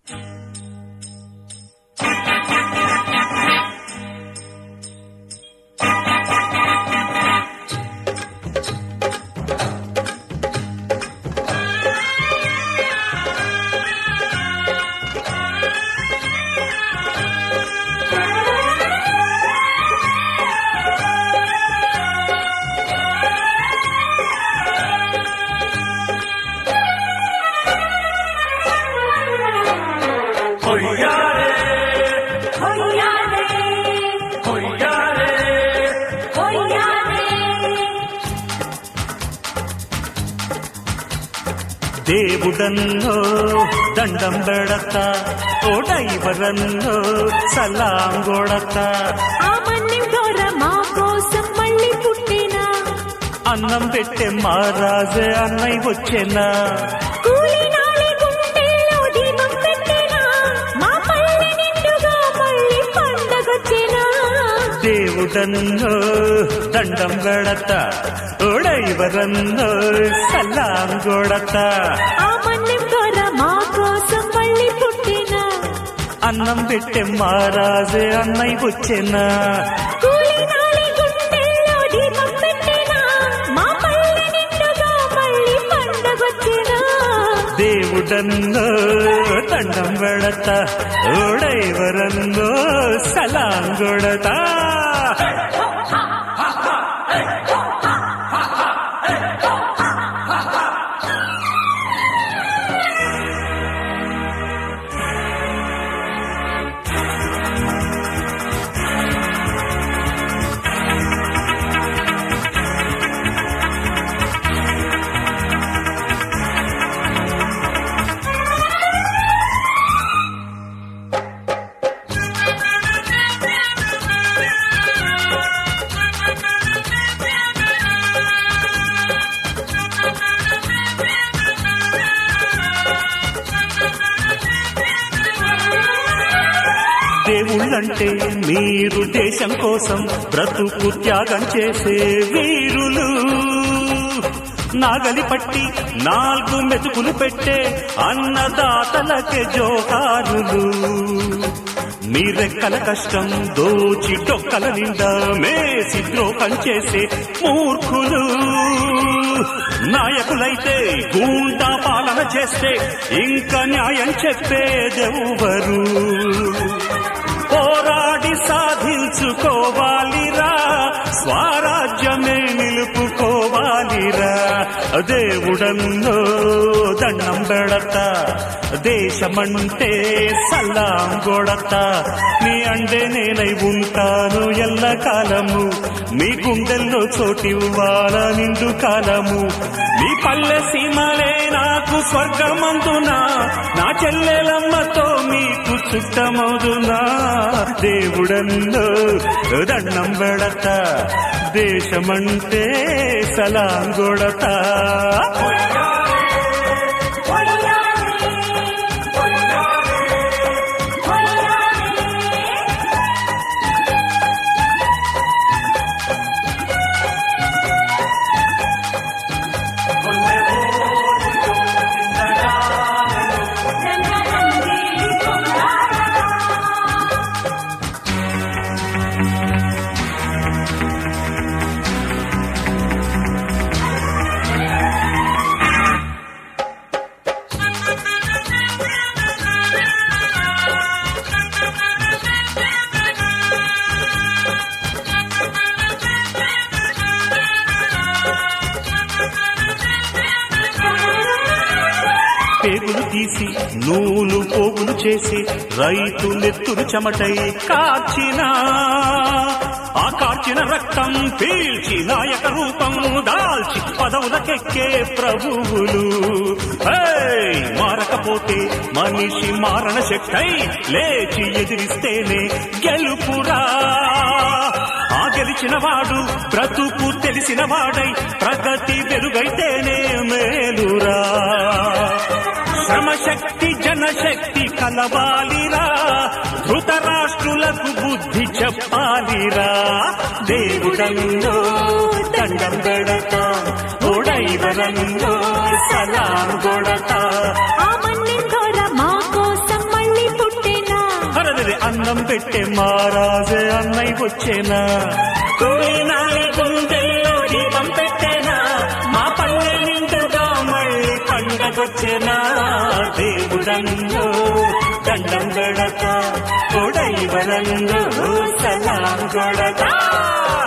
కొయ్యారే కొయ్యాలే కొయ్యారే కొయ్యాలే దేవుడన్నో దండం పెడత ఓ డైవరన్నో సలాం కొడత ఆ మన్యం దొర మా కోసం మళ్ళీ పుట్టినా అన్నం పెట్టే మహారాజే అన్నయ్య వచ్చేనా కూలి నాలి గుండెల్లో దీపం పెట్టినా మా పల్లె నిండుగా మళ్ళీ పండగొచ్చినా దేవుడన్నో దండం పెడత ఓ డైవరన్నో సలాం కొడత ఆ మన్యం దొర మా కోసం మళ్ళీ పుట్టినా అన్నం పెట్టే మహారాజే అన్నయ్య వచ్చేనా కూలి నాలి గుండెల్లో దీపం పెట్టినా మా పల్లె నిండుగా మళ్ళీ పండగొచ్చినా దేవుడన్నో దండం పెడత ఓ డైవరన్నో సలాం కొడతా దేవుళ్ళంటే మీరు దేశం కోసం బ్రతుకు త్యాగం చేసే వీరులు నాగలి పట్టి నాలుగు మెతుకులు పెట్టే అన్నదాతలకే జోహారులు మీరెక్కల కష్టం దోచి డొక్కల నిండా మేసి ద్రోహం చేసే మూర్ఖులు నాయకులైతే గూండా పాలన చేస్తే ఇంకా న్యాయం చెప్పేదెవ్వరు పోరాడి సాధించుకోవాలిరా స్వరాజ్యమే నిలుపుకోవాలిరా దేవుడన్నో దండం పెడత దేశమంటే సల్లాం కొడత నీ అండే నేనై ఉంటాను ఎల్లకాలము మీ గుండెల్లో చోటివ్వాల నిండు కాలము మీ పల్లె సీమలే నాకు స్వర్గమందునా నా చెల్లెలమ్మతో మీకు చుట్టమవుదునా దేవుడన్నో దండం పెడత దేశమంటే సలాం కొడత పేగులు తీసి నూలు పోగులు చేసి రైతు నెత్తురు చెమటై కార్చిన ఆ కార్చిన రక్తం పీల్చి నాయక రూపం దాల్చి పదవులకెక్కే ప్రభువులు ఏయ్! మారకపోతే మనిషి మారణ శక్తై లేచి ఎదిరిస్తేనే గెలుపురా ఆ గెలిచిన వాడు బ్రతుకు తెలిసిన వాడై ప్రగతి వెలుగైతేనే మేలురా శ్రమశక్తి జనశక్తి కలవాలిరా ధృతరాష్ట్రులకు బుద్ధి చెప్పాలిరా దేవుడల్లో దండం పెడత ఓడైవరంలో సలాం కొడతా ఆ మన్నిం దొర మా కోసం మళ్ళీ అర్రె అన్నం పెట్టే మారాజే అన్నయ్య వచ్చేనా కోయినాలి గుండెల్లో దీపం పెట్టేనా మా పల్లె నిండుగా మళ్ళీ పండగొచ్చేనా దేవుడంలో దండం గడక కొడైవరంలో సలాం గొడక